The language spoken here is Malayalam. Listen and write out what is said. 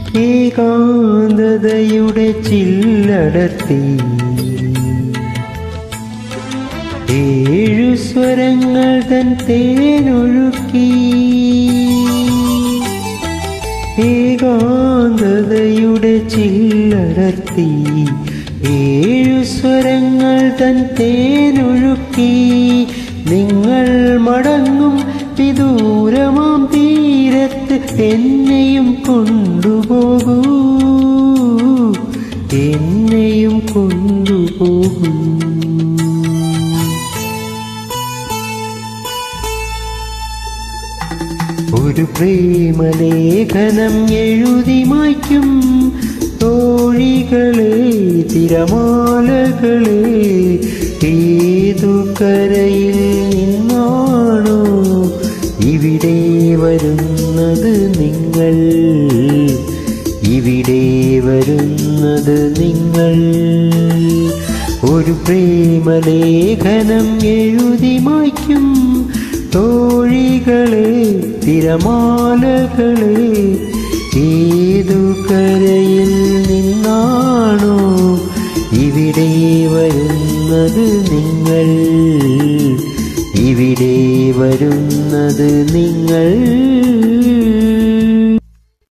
ഏകാന്തതയുടെ ചില്ലടർത്തി ഏഴു സ്വരങ്ങൾ തൻ തേനൊഴുക്കി ഏകാന്തതയുടെ ചില്ലടർത്തി ഏഴു സ്വരങ്ങൾ തൻ തേനൊഴുക്കി നിങ്ങൾ മടങ്ങും വിദൂരമാം തീരത്ത് എന്നെയും കൊണ്ടുപോകൂ എന്നെയും കൊണ്ടുപോകൂ ഒരു പ്രേമലേഖനം എഴുതി മായ്ക്കും തോഴികളെ തിരമാലകളെ ഏതു കരയിൽ നിന്നാണോ ഇവിടെ വരുന്നത് നിങ്ങൾ ഇവിടെ വരുന്നത് നിങ്ങൾ ഒരു പ്രേമലേഖനം എഴുതി മായ്ക്കും തോഴികളെ തിരമാലകളെ ഏതു കരയിൽ നിന്നാണോ ഇവിടെ വരുന്നത് നിങ്ങൾ ഇവിടെ വരുന്നത് നിങ്ങൾ